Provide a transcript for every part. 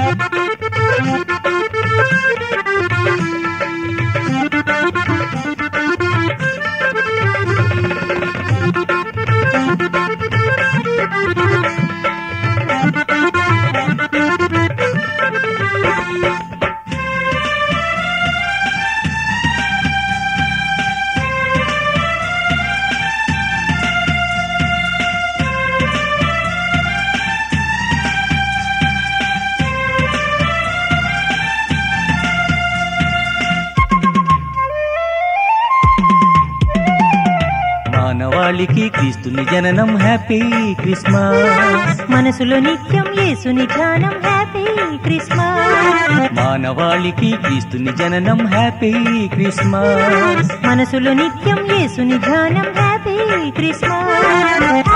మానవాళికి క్రీస్తుని జననం హ్యాపీ క్రిస్మస్ మనసులో నిత్యం యేసుని ధ్యానం హ్యాపీ క్రిస్మస్ మానవాళికి క్రీస్తుని జననం హ్యాపీ క్రిస్మస్ మనసులో నిత్యం యేసుని ధ్యానం హ్యాపీ క్రిస్మస్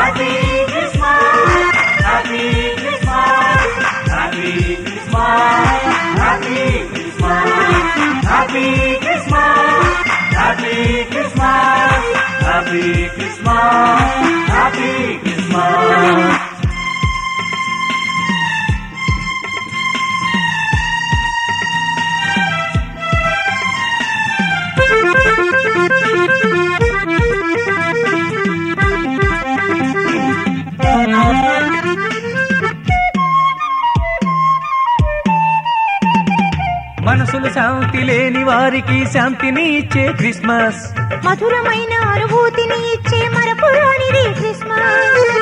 మనసులు శాంతి లేని వారికి శాంతిని ఇచ్చే క్రిస్మస్ మధురమైన అనుభూతిని ఇచ్చే మరపురానిది క్రిస్మస్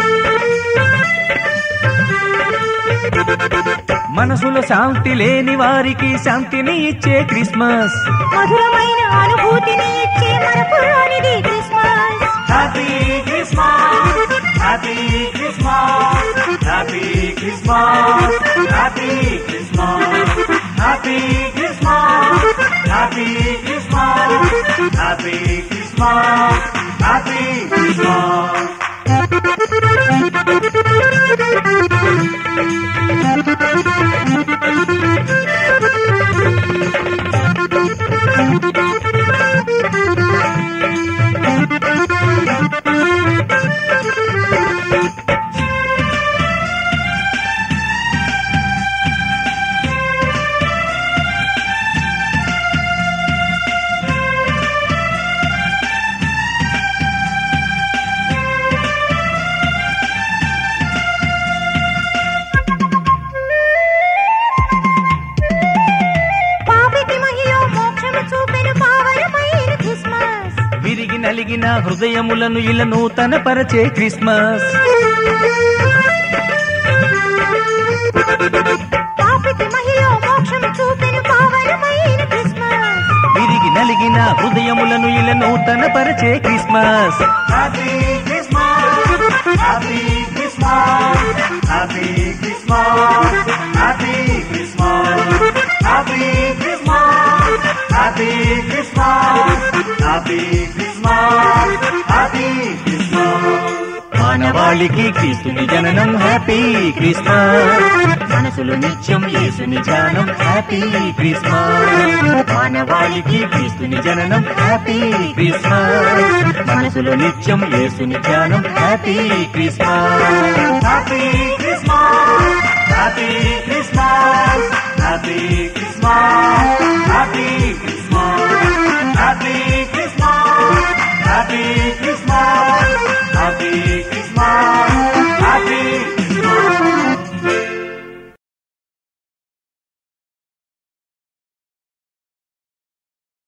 మనసులో శాంతి లేని వారికి శాంతిని ఇచ్చే క్రిస్మస్ మధురమైన అనుభూతిని ఇచ్చే మరపురానిది Christmas happy Christmas happy Christmas happy Christmas happy Christmas happy Christmas happy Christmas happy Christmas happy Christmas పాపికి మహిలో మోక్షము చూపెను పావనమైన క్రిస్మస్ విరిగి నలిగిన హృదయములను ఇలా నూతన పరచే క్రిస్మస్ పాపికి మహిలో మోక్షము చూపెను పావనమైన క్రిస్మస్ విరిగి నలిగిన హృదయములను ఇలా నూతన పరచే Christmas happy Christmas happy Christmas happy Christmas happy Christmas happy Christmas happy Christmas happy Christmas happy Christmas మానవాళికి క్రీస్తుని జననం హ్యాపీ క్రిస్మస్ మనసులో నిత్యం యేసుని ధ్యానం హ్యాపీ క్రిస్మస్ మానవాళికి క్రీస్తుని జననం హ్యాపీ క్రిస్మస్ మనసులో నిత్యం యేసుని ధ్యానం happy Christmas happy Christmas happy Christmas happy Christmas happy Christmas happy Christmas happy